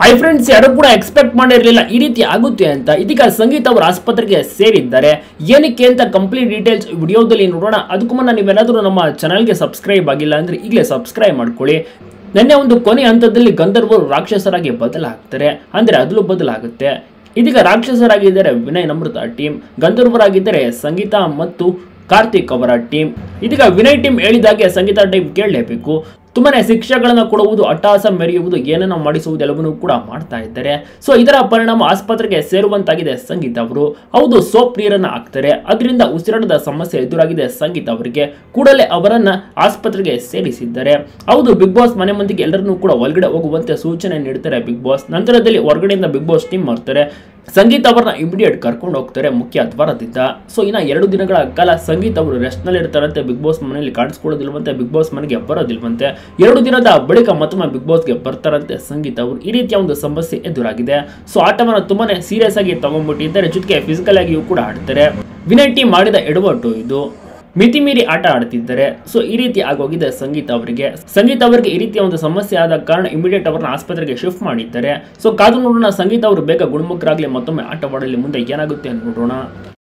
I friends ಯಾರು ಕೂಡ expect ಮಾಡಿರಲಿಲ್ಲ ಈ ರೀತಿ ಆಗುತ್ತೆ ಅಂತ ಇದೀಗ ಸಂಗೀತ ಅವರು ಆಸ್ಪತ್ರೆಗೆ ಸೇರಿದ್ದಾರೆ ಏನಕ್ಕೆ ಅಂತ ಕಂಪ್ಲೀಟ್ ಡೀಟೇಲ್ಸ್ ವಿಡಿಯೋದಲ್ಲಿ ನೋಡೋಣ ಅದಕ್ಕೂ ಮುನ್ನ ನೀವೇನಾದರೂ ನಮ್ಮ ಚಾನಲ್ಗೆ ಸಬ್ಸ್ಕ್ರೈಬ್ ಆಗಿಲ್ಲ ಅಂದ್ರೆ ಈಗಲೇ ಸಬ್ಸ್ಕ್ರೈಬ್ ಮಾಡ್ಕೊಳ್ಳಿ ನೆನ್ನೆ ಒಂದು ಕೊನೆ ಹಂತದಲ್ಲಿ ಗಂಧರ್ವರು ರಾಕ್ಷಸರಾಗಿ ಬದಲಾಗ್ತಾರೆ ಅಂದ್ರೆ ಅದಲು ಬದಲಾಗುತ್ತೆ ಇದೀಗ ರಾಕ್ಷಸರಾಗಿದ್ದಾರೆ ವಿನಯ್ ನಮೃತ ಟೀಮ್ ಗಂಧರ್ವರಾಗಿದ್ದಾರೆ ಸಂಗೀತ ಮತ್ತು ಕಾರ್ತಿಕ್ ಅವರ ಟೀಮ್ ಇದೀಗ ವಿನಯ್ ಟೀಮ್ ಹೇಳಿದಾಗೆ ಸಂಗೀತ ಟೀಮ್ ಕೇಳಲೇಬೇಕು ತುಂಬಾನೇ ಶಿಕ್ಷೆಗಳನ್ನು ಕೊಡುವುದು ಅಟ್ಟಹಾಸ ಮೆರೆಯುವುದು ಏನನ್ನ ಮಾಡಿಸುವುದು ಎಲ್ಲವನ್ನೂ ಕೂಡ ಮಾಡ್ತಾ ಇದ್ದಾರೆ ಸೊ ಇದರ ಪರಿಣಾಮ ಆಸ್ಪತ್ರೆಗೆ ಸೇರುವಂತಾಗಿದೆ ಸಂಗೀತ ಅವರು ಹೌದು ಸೋಪ್ ನೀರನ್ನ ಹಾಕ್ತಾರೆ ಅದರಿಂದ ಉಸಿರಾಟದ ಸಮಸ್ಯೆ ಎದುರಾಗಿದೆ ಸಂಗೀತ ಅವರಿಗೆ ಕೂಡಲೇ ಅವರನ್ನ ಆಸ್ಪತ್ರೆಗೆ ಸೇರಿಸಿದ್ದಾರೆ ಹೌದು ಬಿಗ್ ಬಾಸ್ ಮನೆ ಮಂದಿಗೆ ಎಲ್ಲರನ್ನೂ ಕೂಡ ಒಳಗಡೆ ಹೋಗುವಂತೆ ಸೂಚನೆ ನೀಡ್ತಾರೆ ಬಿಗ್ ಬಾಸ್ ನಂತರದಲ್ಲಿ ಹೊರಗಡೆಯಿಂದ ಬಿಗ್ ಬಾಸ್ ಟೀಮ್ ಮಾಡ್ತಾರೆ ಸಂಗೀತ ಅವರನ್ನ ಇಮಿಡಿಯೇಟ್ ಕರ್ಕೊಂಡು ಹೋಗ್ತಾರೆ ಮುಖ್ಯ ದ್ವಾರದಿಂದ ಸೊ ಇನ್ನ ಎರಡು ದಿನಗಳ ಕಾಲ ಸಂಗೀತ ಅವರು ರೆಸ್ಟ್ ನಲ್ಲಿ ಇರ್ತಾರಂತೆ ಬಿಗ್ ಬಾಸ್ ಮನೆಯಲ್ಲಿ ಕಾಣಿಸ್ಕೊಳ್ಳೋದಿಲ್ವಂತೆ ಬಿಗ್ ಬಾಸ್ ಮನೆಗೆ ಬರೋದಿಲ್ವಂತೆ ಎರಡು ದಿನದ ಬಳಿಕ ಮತ್ತೊಮ್ಮೆ ಬಿಗ್ ಬಾಸ್ಗೆ ಬರ್ತಾರಂತೆ ಸಂಗೀತ ಅವರು ಈ ರೀತಿಯ ಒಂದು ಸಮಸ್ಯೆ ಎದುರಾಗಿದೆ ಸೊ ಆಟವನ್ನು ತುಂಬಾನೇ ಸೀರಿಯಸ್ ಆಗಿ ತಗೊಂಡ್ಬಿಟ್ಟಿದ್ದಾರೆ ಜೊತೆಗೆ ಫಿಸಿಕಲ್ ಆಗಿಯೂ ಕೂಡ ಆಡ್ತಾರೆ ವಿನಯ್ ಟೀಮ್ ಮಾಡಿದ ಎಡವಟ್ಟು ಇದು ಮಿತಿ ಮೀರಿ ಆಟ ಆಡ್ತಿದ್ದಾರೆ ಸೊ ಈ ರೀತಿ ಆಗೋಗಿದೆ ಸಂಗೀತ ಅವರಿಗೆ ಸಂಗೀತ ಅವರಿಗೆ ಈ ರೀತಿಯ ಒಂದು ಸಮಸ್ಯೆ ಆದ ಕಾರಣ ಇಮಿಡಿಯೇಟ್ ಅವರನ್ನ ಆಸ್ಪತ್ರೆಗೆ ಶಿಫ್ಟ್ ಮಾಡಿದ್ದಾರೆ ಸೊ ಕಾದು ನೋಡೋಣ ಸಂಗೀತ ಅವರು ಬೇಗ ಗುಣಮುಖರಾಗಲಿ ಮತ್ತೊಮ್ಮೆ ಆಟವಾಡಲಿ ಮುಂದೆ ಏನಾಗುತ್ತೆ ಅಂತ ನೋಡೋಣ